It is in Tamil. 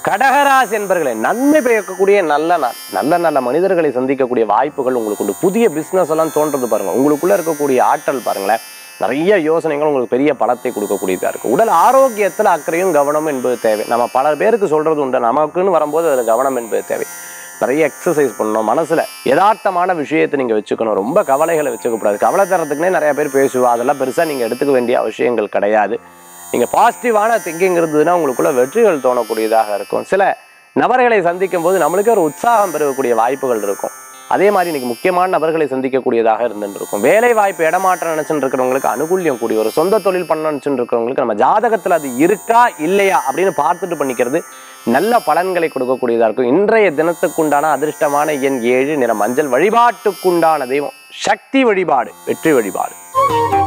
கடகராசி என்பர்களே நன்மை பயக்கக்கூடிய நல்ல நாள் நல்ல நல்ல மனிதர்களை சந்திக்கக்கூடிய வாய்ப்புகள் உங்களுக்கு உண்டு புதிய பிஸ்னஸ் எல்லாம் தோன்றது பாருங்க உங்களுக்குள்ள இருக்கக்கூடிய ஆற்றல் பாருங்களேன் நிறைய யோசனைகள் உங்களுக்கு பெரிய பலத்தை கொடுக்கக்கூடியதா இருக்கு உடல் ஆரோக்கியத்தில் அக்கறையும் கவனம் என்பது தேவை நம்ம பல பேருக்கு சொல்றது உண்டு நமக்குன்னு வரும்போது அதில் கவனம் என்பது தேவை நிறைய எக்ஸசைஸ் பண்ணணும் மனசுல யதார்த்தமான விஷயத்தை நீங்க வச்சுக்கணும் ரொம்ப கவலைகளை வச்சுக்க கூடாது கவலை தரத்துக்குனே நிறைய பேர் பேசுவா அதெல்லாம் பெருசா நீங்க எடுத்துக்க வேண்டிய அவசியங்கள் கிடையாது நீங்க பாசிட்டிவான திங்கிங் இருந்ததுன்னா உங்களுக்குள்ள வெற்றிகள் தோணக்கூடியதாக இருக்கும் சில நபர்களை சந்திக்கும் போது நம்மளுக்கே ஒரு உற்சாகம் பெறக்கூடிய வாய்ப்புகள் இருக்கும் அதே மாதிரி இன்னைக்கு முக்கியமான நபர்களை சந்திக்கக்கூடியதாக இருந்துட்டு இருக்கும் வேலை வாய்ப்பு இடமாற்றம் நினைச்சுட்டு இருக்கிறவங்களுக்கு அனுகூல்யம் கூடிய ஒரு சொந்த தொழில் பண்ண நினைச்சுட்டு இருக்கிறவங்களுக்கு நம்ம ஜாதகத்துல அது இருக்கா இல்லையா அப்படின்னு பார்த்துட்டு பண்ணிக்கிறது நல்ல பலன்களை கொடுக்கக்கூடியதா இருக்கும் இன்றைய தினத்துக்குண்டான அதிர்ஷ்டமான எண் ஏழு நிற மஞ்சள் வழிபாட்டுக்குண்டான தெய்வம் சக்தி வழிபாடு வெற்றி வழிபாடு